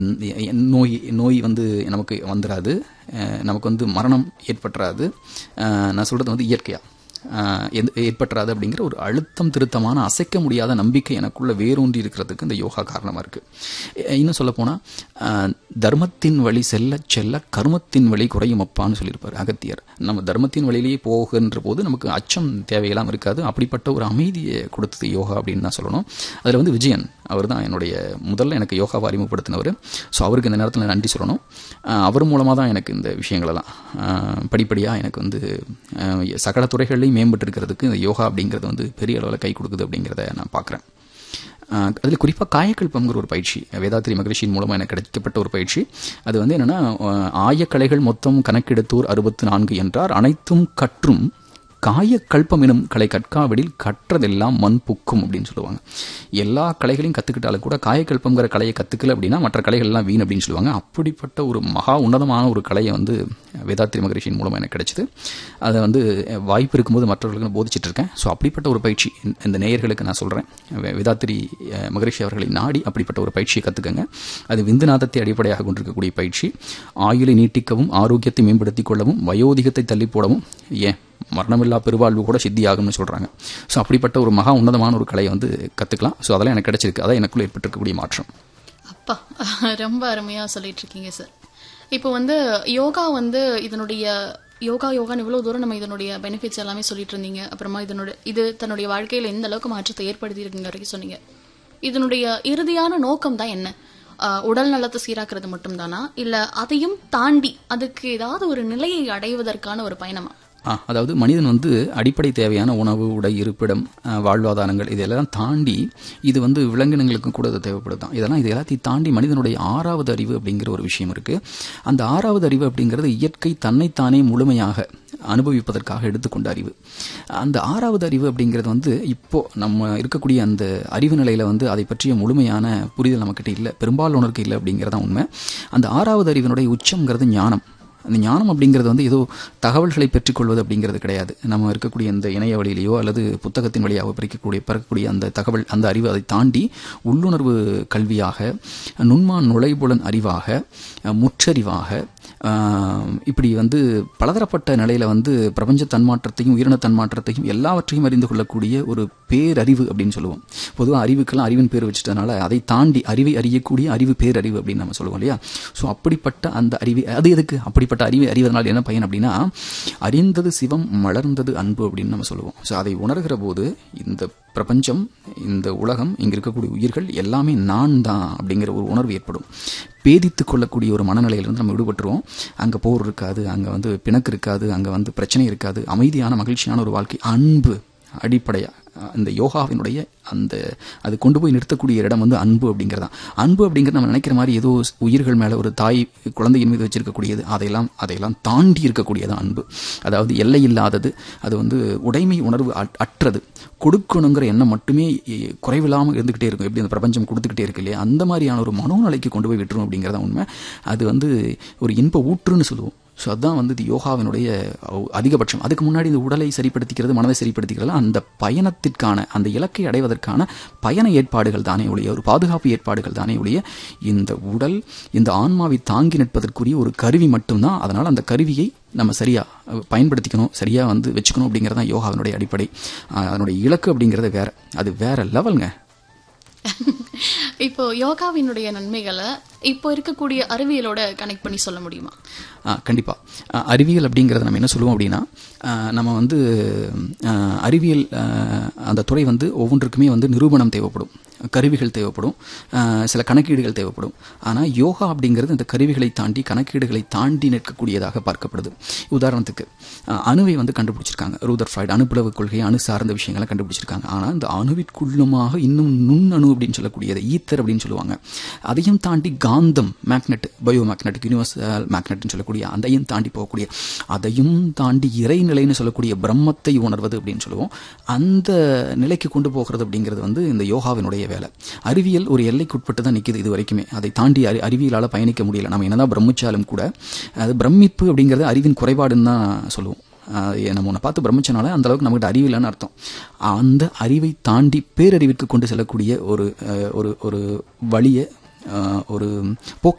நோய் நோய் வந்து நமக்கு வந்துடாது அஹ் நமக்கு வந்து மரணம் ஏற்பட்டுறாது அஹ் நான் சொல்கிறது வந்து இயற்கையாக ஏற்பட்டுறாது அப்படிங்கிற ஒரு அழுத்தம் திருத்தமான அசைக்க முடியாத நம்பிக்கை எனக்குள்ள வேரூன்றி இருக்கிறதுக்கு இந்த யோகா காரணமாக இருக்குது இன்னும் சொல்லப்போனால் தர்மத்தின் வழி செல்ல செல்ல கர்மத்தின் வழி குறையும் அப்பான்னு சொல்லியிருப்பார் அகத்தியர் நம்ம தர்மத்தின் வழியிலேயே போகின்ற போது நமக்கு அச்சம் தேவையெல்லாம் இருக்காது அப்படிப்பட்ட ஒரு அமைதியை கொடுத்தது யோகா அப்படின்னு தான் சொல்லணும் அதில் வந்து விஜயன் அவர் தான் என்னுடைய முதல்ல எனக்கு யோகாவை அறிமுகப்படுத்தினவர் ஸோ அவருக்கு இந்த நேரத்தில் நன்றி சொல்லணும் அஹ் அவர் மூலமாக தான் எனக்கு இந்த விஷயங்களெல்லாம் அஹ் படிப்படியாக எனக்கு வந்து அஹ் சகல துறைகள்லையும் மேம்பட்டு இருக்கிறதுக்கு இந்த யோகா அப்படிங்கிறது வந்து பெரிய அளவில் கை கொடுக்குது அப்படிங்கிறத நான் பார்க்குறேன் அதில் குறிப்பாக காயக்கல்பம்ங்கிற ஒரு பயிற்சி வேதாத்திரி மகரிஷியின் மூலமாக எனக்கு கிடைக்கப்பட்ட ஒரு பயிற்சி அது வந்து என்னென்னா ஆயக்கலைகள் மொத்தம் கணக்கெடுத்தோர் அறுபத்து நான்கு என்றார் அனைத்தும் கற்றும் காயக்கல்பம் எனும் கலை கற்காவிடில் கற்றதெல்லாம் மண் புக்கும் அப்படின்னு சொல்லுவாங்க எல்லா கலைகளையும் கற்றுக்கிட்டாலும் கூட காயக்கல்பங்கிற கலையை கற்றுக்கல அப்படின்னா மற்ற கலைகள்லாம் வீண் அப்படின்னு சொல்லுவாங்க அப்படிப்பட்ட ஒரு மகா உன்னதமான ஒரு கலையை வந்து வேதாத்திரி மகரிஷியின் மூலமாக எனக்கு கிடைச்சிது அதை வந்து வாய்ப்பு இருக்கும்போது மற்றவர்களுக்கு நான் போதிச்சிட்டு இருக்கேன் ஸோ அப்படிப்பட்ட ஒரு பயிற்சி இந்த நேயர்களுக்கு நான் சொல்கிறேன் வேதாத்திரி மகரிஷி அவர்களை நாடி அப்படிப்பட்ட ஒரு பயிற்சியை கற்றுக்கங்க அது விந்துநாதத்தை அடிப்படையாக கொண்டிருக்கக்கூடிய பயிற்சி ஆயுளை நீட்டிக்கவும் ஆரோக்கியத்தை மேம்படுத்திக் கொள்ளவும் வயோதிகத்தை தள்ளி போடவும் ஏன் மரணமில்லா பெருவாழ்வு கூட சித்தியாகும்னு சொல்கிறாங்க ஸோ அப்படிப்பட்ட ஒரு மகா உன்னதமான ஒரு கலையை வந்து கற்றுக்கலாம் ஸோ அதெல்லாம் எனக்கு கிடைச்சிருக்கு அதான் எனக்குள்ளே ஏற்பட்டிருக்கக்கூடிய மாற்றம் அப்பா ரொம்ப அருமையாக சொல்லிட்டு இருக்கீங்க சார் இப்போ வந்து யோகா வந்து இதனுடைய யோகா யோகான்னு இவ்வளோ தூரம் நம்ம இதனுடைய பெனிஃபிட்ஸ் எல்லாமே சொல்லிட்டு இருந்தீங்க அப்புறமா இதனுடைய இது தன்னுடைய வாழ்க்கையில் எந்த அளவுக்கு மாற்றத்தை ஏற்படுத்தி இருக்குங்க வரைக்கும் சொன்னீங்க இதனுடைய இறுதியான நோக்கம் தான் என்ன உடல் நலத்தை சீராக்குறது மட்டும்தானா இல்லை அதையும் தாண்டி அதுக்கு ஏதாவது ஒரு நிலையை அடைவதற்கான ஒரு பயணமா அதாவது மனிதன் வந்து அடிப்படை தேவையான உணவு உடை இருப்பிடம் வாழ்வாதாரங்கள் இதெல்லாம் தாண்டி இது வந்து விலங்கினங்களுக்கும் கூட இது தேவைப்படுது தான் இதெல்லாம் இது எல்லாத்தையும் தாண்டி மனிதனுடைய ஆறாவது அறிவு அப்படிங்கிற ஒரு விஷயம் இருக்குது அந்த ஆறாவது அறிவு அப்படிங்கிறது இயற்கை தன்னைத்தானே முழுமையாக அனுபவிப்பதற்காக எடுத்துக்கொண்ட அறிவு அந்த ஆறாவது அறிவு அப்படிங்கிறது வந்து இப்போ நம்ம இருக்கக்கூடிய அந்த அறிவு நிலையில் வந்து அதை பற்றிய முழுமையான புரிதல் நம்மக்கிட்ட இல்லை பெரும்பாலானோருக்கு இல்லை அப்படிங்கிறதான் உண்மை அந்த ஆறாவது அறிவினுடைய உச்சங்கிறது ஞானம் அந்த ஞானம் அப்படிங்கிறது வந்து ஏதோ தகவல்களை பெற்றுக்கொள்வது அப்படிங்கிறது கிடையாது நம்ம இருக்கக்கூடிய இந்த இணைய வழியிலேயோ அல்லது புத்தகத்தின் வழியாக பிரிக்கக்கூடிய பிறக்கக்கூடிய அந்த தகவல் அந்த அறிவு அதை தாண்டி உள்ளுணர்வு கல்வியாக நுண்மான் நுழைபுலன் அறிவாக முற்றறிவாக இப்படி வந்து பலதரப்பட்ட நிலையில் வந்து பிரபஞ்ச தன்மாற்றத்தையும் உயிரின தன்மாற்றத்தையும் எல்லாவற்றையும் அறிந்து கொள்ளக்கூடிய ஒரு பேரறிவு அப்படின்னு சொல்லுவோம் பொதுவாக அறிவுக்கெல்லாம் அறிவின் பேர் வச்சுட்டதுனால அதை தாண்டி அறிவை அறியக்கூடிய அறிவு பேரறிவு அப்படின்னு நம்ம சொல்லுவோம் இல்லையா ஸோ அப்படிப்பட்ட அந்த அறிவை அது எதுக்கு அப்படிப்பட்ட அறிவை அறிவதனால் என்ன பயன் அப்படின்னா அறிந்தது சிவம் மலர்ந்தது அன்பு அப்படின்னு நம்ம சொல்லுவோம் ஸோ அதை உணர்கிற போது இந்த பிரபஞ்சம் இந்த உலகம் இங்கே இருக்கக்கூடிய உயிர்கள் எல்லாமே நான் தான் அப்படிங்கிற ஒரு உணர்வு ஏற்படும் பேதித்து கொள்ளக்கூடிய ஒரு மனநிலையிலிருந்து நம்ம விடுபட்டுருவோம் அங்கே போர் இருக்காது அங்கே வந்து பிணக்கு இருக்காது அங்கே வந்து பிரச்சனை இருக்காது அமைதியான மகிழ்ச்சியான ஒரு வாழ்க்கை அன்பு அடிப்படையாக அந்த யோகாவினுடைய அந்த அது கொண்டு போய் நிறுத்தக்கூடிய இடம் வந்து அன்பு அப்படிங்கிறது தான் அன்பு அப்படிங்கிறது நம்ம நினைக்கிற மாதிரி ஏதோ உயிர்கள் மேலே ஒரு தாய் குழந்தையின் மீது வச்சிருக்கக்கூடியது அதையெல்லாம் அதையெல்லாம் தாண்டி இருக்கக்கூடியது அன்பு அதாவது எல்லை இல்லாதது அது வந்து உடைமை உணர்வு அற்றது கொடுக்கணுங்கிற எண்ணம் மட்டுமே குறைவில்லாமல் இருந்துகிட்டே இருக்கும் எப்படி அந்த பிரபஞ்சம் கொடுத்துக்கிட்டே இருக்கு இல்லையா அந்த மாதிரியான ஒரு மனோநிலைக்கு கொண்டு போய் விட்டுரும் அப்படிங்கிறத உண்மை அது வந்து ஒரு இன்ப ஊற்றுன்னு சொல்லுவோம் ஸோ அதுதான் வந்து இது யோகாவினுடைய அதிகபட்சம் அதுக்கு முன்னாடி இந்த உடலை சரிப்படுத்திக்கிறது மனதை சரிப்படுத்திக்கிறது அந்த பயணத்திற்கான அந்த இலக்கை அடைவதற்கான பயண ஏற்பாடுகள் தானே ஒழிய ஒரு பாதுகாப்பு ஏற்பாடுகள் தானே ஒழிய இந்த உடல் இந்த ஆன்மாவை தாங்கி நிற்பதற்குரிய ஒரு கருவி மட்டும்தான் அதனால் அந்த கருவியை நம்ம சரியாக பயன்படுத்திக்கணும் சரியாக வந்து வச்சுக்கணும் அப்படிங்கிறது தான் யோகாவினுடைய அடிப்படை அதனுடைய இலக்கு அப்படிங்கிறது வேற அது வேற லெவலுங்க இப்போ யோகாவினுடைய நன்மைகளை இப்போ இருக்கக்கூடிய அறிவியலோட கனெக்ட் பண்ணி சொல்ல முடியுமா கண்டிப்பாக அறிவியல் அப்படிங்கிறத நம்ம என்ன சொல்லுவோம் அப்படின்னா நம்ம வந்து அறிவியல் அந்த துறை வந்து ஒவ்வொன்றுக்குமே வந்து நிரூபணம் தேவைப்படும் கருவிகள் தேவைப்படும் சில கணக்கீடுகள் தேவைப்படும் ஆனால் யோகா அப்படிங்கிறது இந்த கருவிகளை தாண்டி கணக்கீடுகளை தாண்டி நிற்கக்கூடியதாக பார்க்கப்படுது உதாரணத்துக்கு அணுவை வந்து கண்டுபிடிச்சிருக்காங்க ரூதர் ஃப்ராய்டு அணுப்புலவு கொள்கை அணு சார்ந்த விஷயங்களை கண்டுபிடிச்சிருக்காங்க ஆனால் இந்த அணுவிற்குள்ளுமாக இன்னும் நுண்ணணு அப்படின்னு சொல்லக்கூடியது ஈத்தர் அப்படின்னு சொல்லுவாங்க அதையும் தாண்டி காந்தம் மேக்னெட் பயோ மேக்னெட்டிக் யூனிவர்சல் மேக்னெட்னு சொல்லக்கூடிய அதையும் தாண்டி போகக்கூடிய அதையும் தாண்டி இறைநிலைன்னு சொல்லக்கூடிய பிரம்மத்தை உணர்வது அப்படின்னு சொல்லுவோம் அந்த நிலைக்கு கொண்டு போகிறது அப்படிங்கிறது வந்து இந்த யோகாவினுடைய வேலை அறிவியல் ஒரு எல்லைக்குட்பட்டு தான் நிற்கிது இது வரைக்குமே அதை தாண்டி அறி அறிவியலால் பயணிக்க முடியல நம்ம என்னதான் பிரமிச்சாலும் கூட அது பிரமிப்பு அப்படிங்கிறது அறிவின் குறைபாடுன்னு தான் சொல்லுவோம் நம்ம ஒன்று பார்த்து பிரமிச்சனால அந்த அளவுக்கு நம்மகிட்ட அறிவில்லைன்னு அர்த்தம் அந்த அறிவை தாண்டி பேரறிவிற்கு கொண்டு செல்லக்கூடிய ஒரு ஒரு ஒரு வழியை அஹ், ஒரு போக்கை